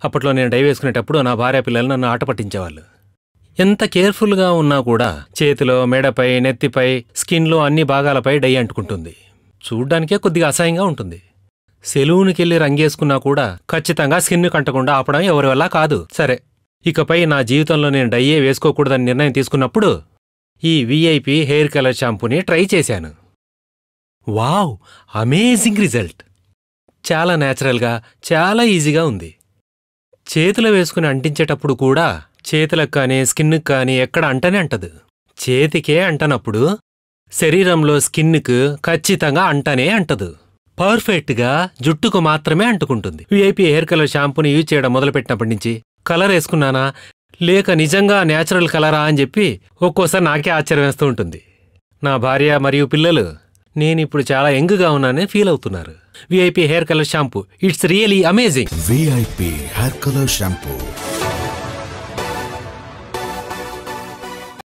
అప్పట్లో నేను డై వేసుకునేటప్పుడు నా భార్య పిల్లలు నన్ను ఆట పట్టించేవాళ్ళు ఎంత కేర్ఫుల్గా ఉన్నా కూడా చేతిలో మెడపై నెత్తిపై స్కిన్లో అన్ని భాగాలపై డై అంటుకుంటుంది చూడ్డానికే కొద్దిగా అసహ్యంగా ఉంటుంది సెలూన్కెళ్ళి రంగేసుకున్నా కూడా ఖచ్చితంగా స్కిన్ కంటకుండా ఆపడం ఎవరి వల్ల కాదు సరే ఇకపై నా జీవితంలో నేను డయ్యే వేసుకోకూడదని నిర్ణయం తీసుకున్నప్పుడు ఈ విఐపి హెయిర్ కలర్ షాంపూని ట్రై చేశాను వావ్ అమేజింగ్ రిజల్ట్ చాలా నేచురల్గా చాలా ఈజీగా ఉంది చేతిలో వేసుకుని అంటించేటప్పుడు కూడా చేతులకు కానీ స్కిన్కి కానీ ఎక్కడ అంటనే అంటదు చేతికే అంటనప్పుడు శరీరంలో స్కిన్కు ఖచ్చితంగా అంటనే అంటదు పర్ఫెక్ట్గా జుట్టుకు మాత్రమే అంటుకుంటుంది విఐపి హెయిర్ కలర్ షాంపూని యూజ్ చేయడం మొదలుపెట్టినప్పటి నుంచి కలర్ వేసుకున్నానా లేక నిజంగా నేచురల్ కలరా అని చెప్పి ఒక్కోసారి నాకే ఆశ్చర్యం వేస్తూ ఉంటుంది నా భార్య మరియు పిల్లలు నేనిప్పుడు చాలా యంగ్గా ఉన్నానని ఫీల్ అవుతున్నారు VIP hair colour shampoo it's really amazing VIP hair colour shampoo